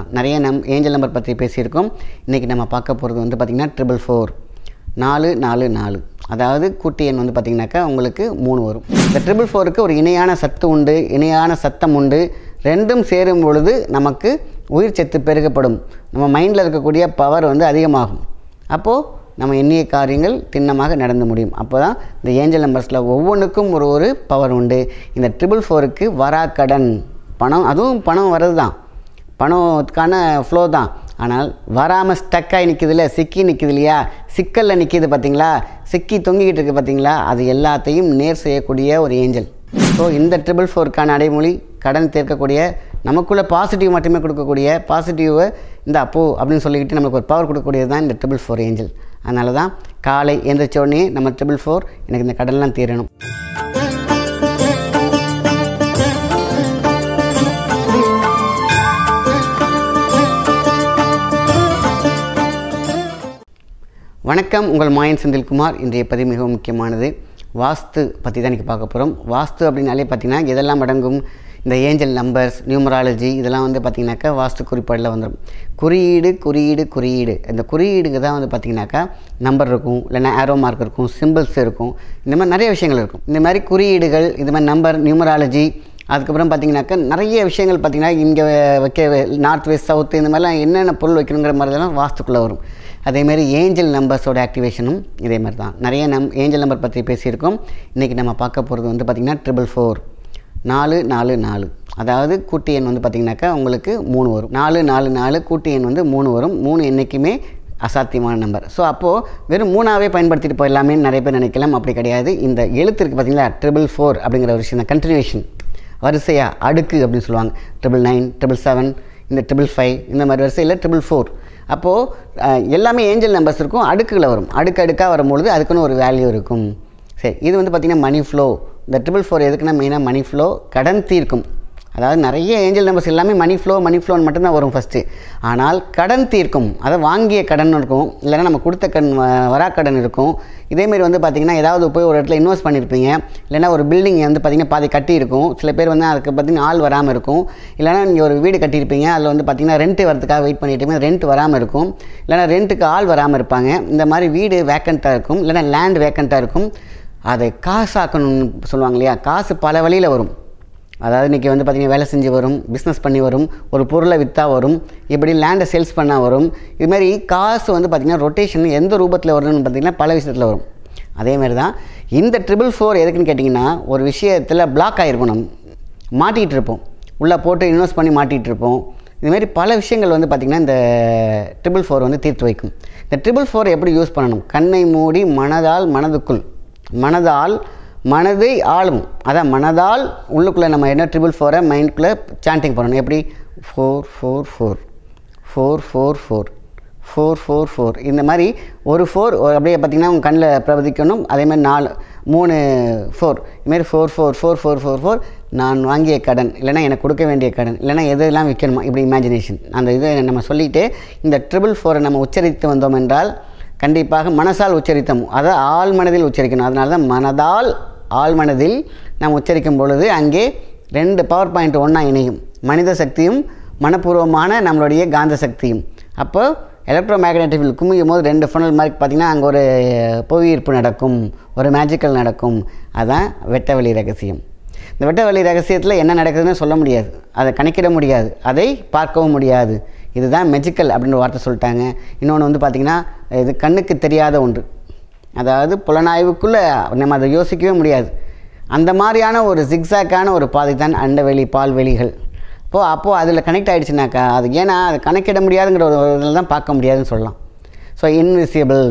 தான் நிறைய நம் ஏஞ்சல் நம்பர் பற்றி பேசியிருக்கோம் இன்றைக்கி நம்ம பார்க்க போகிறது வந்து பார்த்திங்கன்னா ட்ரிபிள் ஃபோர் நாலு நாலு நாலு அதாவது கூட்டு எண் வந்து பார்த்திங்கனாக்கா உங்களுக்கு மூணு வரும் இந்த ட்ரிபிள் ஃபோருக்கு ஒரு இணையான சத்து உண்டு இணையான சத்தம் உண்டு ரெண்டும் சேரும் பொழுது நமக்கு உயிர் சத்து பெருகப்படும் நம்ம மைண்டில் இருக்கக்கூடிய பவர் வந்து அதிகமாகும் அப்போது நம்ம எண்ணிய காரியங்கள் திண்ணமாக நடந்து முடியும் அப்போ தான் இந்த ஏஞ்சல் நம்பர்ஸில் ஒவ்வொன்றுக்கும் ஒரு ஒரு பவர் உண்டு இந்த ட்ரிபிள் ஃபோருக்கு வராக்கடன் பணம் அதுவும் பணம் வர்றது தான் பணத்துக்கான ஃப்ளோ தான் ஆனால் வராமல் ஸ்டக்காகி நிற்கிதுல சிக்கி நிற்கிது இல்லையா சிக்கலில் நிற்கிது பார்த்தீங்களா சிக்கி தொங்கிக்கிட்டு இருக்குது பார்த்தீங்களா அது எல்லாத்தையும் நேர் செய்யக்கூடிய ஒரு ஏஞ்சல் ஸோ இந்த ட்ரிபிள் ஃபோருக்கான அடைமொழி கடன் தீர்க்கக்கூடிய நமக்குள்ளே பாசிட்டிவ் மட்டுமே கொடுக்கக்கூடிய பாசிட்டிவை இந்த அப்போ அப்படின்னு சொல்லிக்கிட்டு நமக்கு ஒரு பவர் கொடுக்கக்கூடியது தான் இந்த ட்ரிபிள் ஃபோர் ஏஞ்சல் அதனால தான் காலை எந்திரிச்ச உடனே நம்ம ட்ரிபிள் ஃபோர் எனக்கு இந்த கடன்லாம் தீரணும் வணக்கம் உங்கள் மாயன் செந்தில்குமார் இன்றைய பதிவு மிகவும் முக்கியமானது வாஸ்து பற்றி தான் இன்றைக்கி பார்க்க போகிறோம் வாஸ்து அப்படின்னாலே பார்த்திங்கன்னா எதெல்லாம் அடங்கும் இந்த ஏஞ்சல் நம்பர்ஸ் நியூமராலஜி இதெல்லாம் வந்து பார்த்திங்கனாக்கா வாஸ்து குறிப்பாடில் வந்துடும் குறியீடு குறியீடு குறியீடு இந்த குறியீடுக்கு தான் வந்து பார்த்திங்கனாக்கா நம்பர் இருக்கும் இல்லைன்னா ஆரோ மார்க் இருக்கும் சிம்பிள்ஸ் இருக்கும் இந்த மாதிரி நிறைய விஷயங்கள் இருக்கும் இந்த மாதிரி குறியீடுகள் இந்த மாதிரி நம்பர் நியூமராலஜி அதுக்கப்புறம் பார்த்தீங்கன்னாக்கா நிறைய விஷயங்கள் பார்த்தீங்கன்னா இங்கே வைக்க நார்த் வெஸ்ட் சவுத்து இந்த மாதிரிலாம் என்னென்ன பொருள் வைக்கணுங்கிற மாதிரிலாம் வாஸ்துக்குள்ளே வரும் அதேமாதிரி ஏஞ்சல் நம்பர்ஸோட ஆக்டிவேஷனும் இதே மாதிரி தான் நிறைய நம் ஏஞ்சல் நம்பர் பற்றி பேசியிருக்கோம் இன்றைக்கி நம்ம பார்க்க போகிறது வந்து பார்த்திங்கன்னா ட்ரிபிள் ஃபோர் நாலு நாலு நாலு அதாவது கூட்டு எண் வந்து பார்த்திங்கனாக்கா உங்களுக்கு மூணு வரும் நாலு நாலு நாலு கூட்டு எண் வந்து மூணு வரும் மூணு என்றைக்குமே அசாத்தியமான நம்பர் ஸோ அப்போது வெறும் மூணாவே பயன்படுத்திட்டு போயிடலாமே நிறைய பேர் நினைக்கலாம் அப்படி கிடையாது இந்த எழுத்து இருக்குது பார்த்தீங்களா ட்ரிபிள் ஃபோர் அப்படிங்கிற ஒரு விஷயம் கண்டினியூஷன் வரிசையாக அடுக்கு அப்படின்னு சொல்லுவாங்க ட்ரிபிள் நைன் ட்ரிபிள் செவன் இந்த ட்ரிபிள் ஃபைவ் இந்த மாதிரி வரிசையில் ட்ரிபிள் ஃபோர் அப்போது எல்லாமே ஏஞ்சல் நம்பர்ஸ் இருக்கும் அடுக்குகளை வரும் அடுக்கு அடுக்காக வரும்பொழுது அதுக்குன்னு ஒரு வேல்யூ இருக்கும் சரி இது வந்து பார்த்திங்கன்னா மணி ஃப்ளோ இந்த ட்ரிபிள் ஃபோர் எதுக்குன்னா மெயினாக மணி ஃப்ளோ கடன் தீர்க்கும் அதாவது நிறைய ஏஞ்சல் நம்பர்ஸ் எல்லாமே மணி ஃப்ளோ மணி ஃப்ளோன்னு மட்டும்தான் வரும் ஃபஸ்ட்டு ஆனால் கடன் தீர்க்கும் அதை வாங்கிய கடன் இருக்கும் இல்லைன்னா நம்ம கொடுத்த கடன் வரா கடன் இருக்கும் இதேமாரி வந்து பார்த்திங்கன்னா ஏதாவது போய் ஒரு இடத்துல இன்வெஸ்ட் பண்ணியிருப்பீங்க இல்லைன்னா ஒரு பில்டிங் வந்து பார்த்திங்கன்னா பாதி கட்டி இருக்கும் சில பேர் வந்து அதுக்கு பார்த்திங்கன்னா ஆள் வராமல் இருக்கும் இல்லைனா நீங்கள் ஒரு வீடு கட்டியிருப்பீங்க அதில் வந்து பார்த்திங்கன்னா ரெண்ட் வரதுக்காக வெயிட் பண்ணிட்டு ரெண்ட் வராமல் இருக்கும் இல்லைனா ரெண்ட்டுக்கு ஆள் வராமல் இருப்பாங்க இந்த மாதிரி வீடு வேக்கண்ட்டாக இருக்கும் இல்லைனா லேண்ட் வேக்கண்ட்டாக இருக்கும் அதை காசாக்கணும்னு சொல்லுவாங்க இல்லையா காசு பல வழியில் வரும் அதாவது இன்றைக்கி வந்து பார்த்திங்கன்னா வேலை செஞ்சு வரும் பிஸ்னஸ் பண்ணி வரும் ஒரு பொருளை விற்றா வரும் இப்படி லேண்டை சேல்ஸ் பண்ணால் வரும் இதுமாதிரி காசு வந்து பார்த்திங்கன்னா ரொட்டேஷன் எந்த ரூபத்தில் வரும்னு பார்த்திங்கன்னா பல விஷயத்தில் வரும் அதேமாதிரி தான் இந்த ட்ரிபிள் ஃபோர் எதுக்குன்னு கேட்டிங்கன்னா ஒரு விஷயத்தில் பிளாக் ஆகிருக்கும் நம்ம மாட்டிகிட்டு இருப்போம் உள்ளே போட்டு இன்வெஸ்ட் பண்ணி மாட்டிகிட்டு இருப்போம் இதுமாரி பல விஷயங்கள் வந்து பார்த்திங்கன்னா இந்த ட்ரிபிள் ஃபோர் வந்து தீர்த்து வைக்கும் இந்த ட்ரிபிள் ஃபோர் எப்படி யூஸ் பண்ணணும் கண்ணை மூடி மனதால் மனதுக்குள் மனதால் மனதை ஆளும் அதான் மனதால் உள்ளுக்குள்ளே நம்ம என்ன ட்ரிபிள் ஃபோரை மைண்டுக்குள்ளே சாண்டிங் பண்ணணும் எப்படி four four four four four four four four four இந்த மாதிரி ஒரு ஃபோர் அப்படியே பார்த்திங்கன்னா உங்கள் கண்ணில் பிரபதிக்கணும் அதேமாதிரி நாலு மூணு ஃபோர் இதுமாரி four four four four four four நான் வாங்கிய கடன் இல்லைனா எனக்கு கொடுக்க வேண்டிய கடன் இல்லைனா எதெல்லாம் விற்கணுமா இப்படி இமேஜினேஷன் அந்த இதை நம்ம சொல்லிவிட்டு இந்த ட்ரிபிள் ஃபோரை நம்ம உச்சரித்து வந்தோம் என்றால் கண்டிப்பாக மனசால் உச்சரித்தோம் அதை ஆள் மனதில் உச்சரிக்கணும் அதனால தான் மனதால் ஆள் மனதில் நாம் உச்சரிக்கும் பொழுது அங்கே ரெண்டு பவர் பாயிண்ட் ஒன்றா இணையும் மனித சக்தியும் மனப்பூர்வமான நம்மளுடைய காந்த சக்தியும் அப்போ எலக்ட்ரோ மேக்னெட்டிக் ஃபீல்ட் குமியும் போது ரெண்டு ஃபனல் மாதிரி பார்த்திங்கன்னா அங்கே ஒரு புவியீர்ப்பு நடக்கும் ஒரு மேஜிக்கல் நடக்கும் அதுதான் வெட்டவெளி ரகசியம் இந்த வெட்டவெளி ரகசியத்தில் என்ன நடக்குதுன்னு சொல்ல முடியாது அதை கணக்கிட முடியாது அதை பார்க்கவும் முடியாது இதுதான் மெஜிக்கல் அப்படின்ற வார்த்தை சொல்லிட்டாங்க இன்னொன்று வந்து பார்த்திங்கன்னா இது கண்ணுக்கு தெரியாத ஒன்று அதாவது புலனாய்வுக்குள்ளே நம்ம அதை யோசிக்கவே முடியாது அந்த மாதிரியான ஒரு ஜிக்ஸாக்கான ஒரு பாதை தான் அண்டவெளி பால்வெளிகள் இப்போது அப்போது அதில் கனெக்ட் ஆகிடுச்சுனாக்கா அது ஏன்னா அது கணக்கிட முடியாதுங்கிற ஒரு இதில் தான் பார்க்க முடியாதுன்னு சொல்லலாம் ஸோ இன்விசிபிள்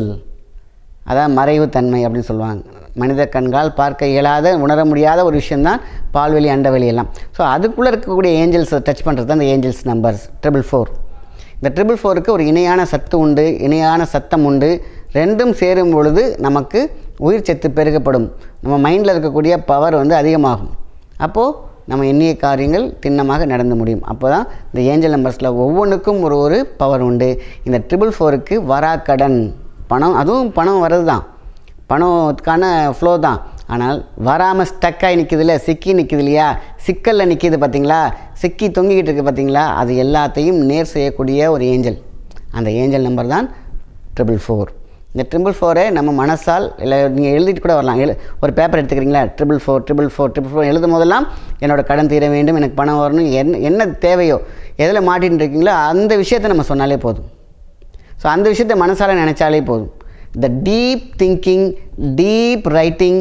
அதான் மறைவு தன்மை அப்படின்னு சொல்லுவாங்க மனித கண்கால் பார்க்க இயலாத உணர முடியாத ஒரு விஷயந்தான் பால்வெளி அண்டவெளி எல்லாம் ஸோ அதுக்குள்ளே இருக்கக்கூடிய ஏஞ்சல்ஸை டச் பண்ணுறது தான் இந்த ஏஞ்சல்ஸ் நம்பர்ஸ் ட்ரிபிள் ஃபோர் இந்த ட்ரிபிள் ஃபோருக்கு ஒரு இணையான சத்து உண்டு இணையான சத்தம் உண்டு ரெண்டும் சேரும் பொழுது நமக்கு உயிர் சத்து பெருகப்படும் நம்ம மைண்டில் இருக்கக்கூடிய பவர் வந்து அதிகமாகும் அப்போது நம்ம எண்ணிய காரியங்கள் திண்ணமாக நடந்து முடியும் அப்போ தான் இந்த ஏஞ்சல் நம்பர்ஸில் ஒவ்வொன்றுக்கும் ஒரு ஒரு பவர் உண்டு இந்த ட்ரிபிள் ஃபோருக்கு வராக்கடன் பணம் அதுவும் பணம் வர்றது தான் பணத்துக்கான ஃப்ளோ தான் ஆனால் வராமல் ஸ்டக்காகி நிற்குதுல சிக்கி நிற்குது இல்லையா சிக்கலில் நிற்கிது பார்த்தீங்களா சிக்கி தொங்கிக்கிட்டு இருக்குது பார்த்தீங்களா அது எல்லாத்தையும் நேர் செய்யக்கூடிய ஒரு ஏஞ்சல் அந்த ஏஞ்சல் நம்பர் தான் ட்ரிபிள் ஃபோர் இந்த ட்ரிபிள் ஃபோரை நம்ம மனசால் இல்லை நீங்கள் எழுதிட்டு கூட வரலாம் எழு ஒரு பேப்பர் எடுத்துக்கிறீங்களா triple four triple four triple four எழுதும் போதெல்லாம் என்னோட கடன் தீர வேண்டும் எனக்கு பணம் வரணும் என்ன என்ன தேவையோ எதில் மாட்டின்னு இருக்கீங்களோ அந்த விஷயத்தை நம்ம சொன்னாலே போதும் ஸோ அந்த விஷயத்தை மனசால் நினச்சாலே போதும் இந்த டீப் திங்கிங் டீப் ரைட்டிங்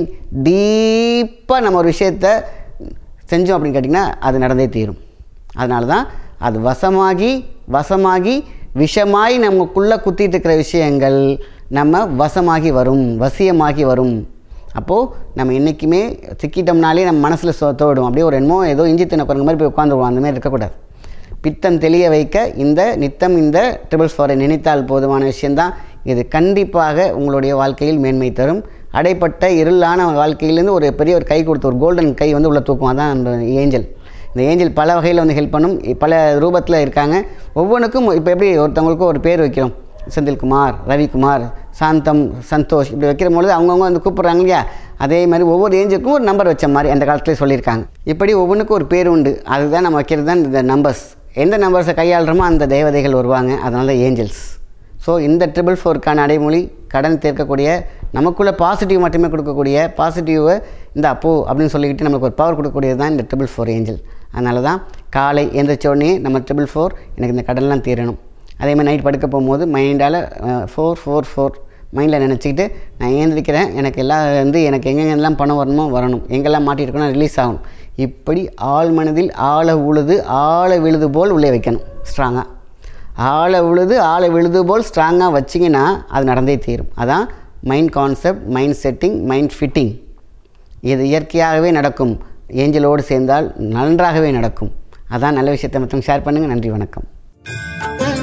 டீப்பாக நம்ம ஒரு விஷயத்த செஞ்சோம் அப்படின்னு கேட்டிங்கன்னா அது நடந்தே தீரும் அதனால தான் அது வசமாகி வசமாகி விஷமாய் நமக்குள்ளே குத்திட்டு இருக்கிற விஷயங்கள் நம்ம வசமாகி வரும் வசியமாகி வரும் அப்போது நம்ம என்றைக்குமே சிக்கிட்டோம்னாலே நம்ம மனசில் சோ தோடும் அப்படியே ஒரு என்னமோ ஏதோ இஞ்சி தின்ன குரங்கு மாதிரி போய் உட்காந்துருவோம் அந்த மாதிரி இருக்கக்கூடாது பித்தம் தெளிய வைக்க இந்த நித்தம் இந்த ட்ரிபிள்ஸ் ஃபோரை நினைத்தால் போதுமான விஷயந்தான் இது கண்டிப்பாக உங்களுடைய வாழ்க்கையில் மேன்மை தரும் அடைப்பட்ட இருளான வாழ்க்கையிலேருந்து ஒரு பெரிய ஒரு கை கொடுத்து ஒரு கோல்டன் கை வந்து உள்ள தூக்கும் அதான் அந்த ஏஞ்சல் இந்த ஏஞ்சல் பல வகையில் வந்து ஹெல்ப் பண்ணும் இ- பல ரூபத்தில் இருக்காங்க ஒவ்வொன்றுக்கும் இப்போ எப்படி ஒருத்தவங்களுக்கும் ஒரு பேர் வைக்கிறோம் செந்தில்குமார் ரவிக்குமார் சாந்தம் சந்தோஷ் இப்படி வைக்கிற பொழுது அவங்கவுங்க வந்து கூப்பிட்றாங்க இல்லையா அதே மாதிரி ஒவ்வொரு ஏஞ்சுக்கும் ஒரு நம்பர் வச்ச மாதிரி அந்த காலத்துலேயே சொல்லியிருக்காங்க இப்படி ஒவ்வொன்றுக்கும் ஒரு பேர் உண்டு அதுதான் நம்ம வைக்கிறது தான் இந்த நம்பர்ஸ் எந்த நம்பர்ஸை கையாளுறோமோ அந்த தேவதைகள் வருவாங்க அதனால தான் ஏஞ்சல்ஸ் ஸோ இந்த ட்ரிபிள் ஃபோருக்கான அடைமொழி கடன் தீர்க்கக்கூடிய நமக்குள்ளே பாசிட்டிவ் மட்டுமே கொடுக்கக்கூடிய பாசிட்டிவை இந்த அப்போ அப்படின்னு சொல்லிக்கிட்டு நமக்கு ஒரு பவர் கொடுக்கக்கூடியது தான் இந்த ட்ரிபிள் ஃபோர் ஏஞ்சல் அதனால தான் காலை எந்திரிச்ச உடனே நம்ம ட்ரிபிள் ஃபோர் எனக்கு இந்த கடன்லாம் தீரணும் அதே மாதிரி நைட் படுக்க போகும்போது மைண்டால் ஃபோர் ஃபோர் ஃபோர் மைண்டில் நினச்சிக்கிட்டு நான் ஏந்திரிக்கிறேன் எனக்கு எல்லாம் வந்து எனக்கு எங்கெங்கெல்லாம் பணம் வரணுமோ வரணும் எங்கெல்லாம் மாட்டிருக்கணும் ரிலீஸ் ஆகணும் இப்படி ஆழ் மனதில் ஆழ உழுது ஆழ விழுது போல் உள்ளே வைக்கணும் ஸ்ட்ராங்காக ஆழ விழுது ஆழ விழுது போல் ஸ்ட்ராங்காக வச்சிங்கன்னா அது நடந்தே தீரும் அதான் mind concept mind setting mind fitting இது இயற்கையாகவே நடக்கும் ஏஞ்சலோடு சேர்ந்தால் நன்றாகவே நடக்கும் அதான் நல்ல விஷயத்தை மற்றவங்க ஷேர் பண்ணுங்கள் நன்றி வணக்கம்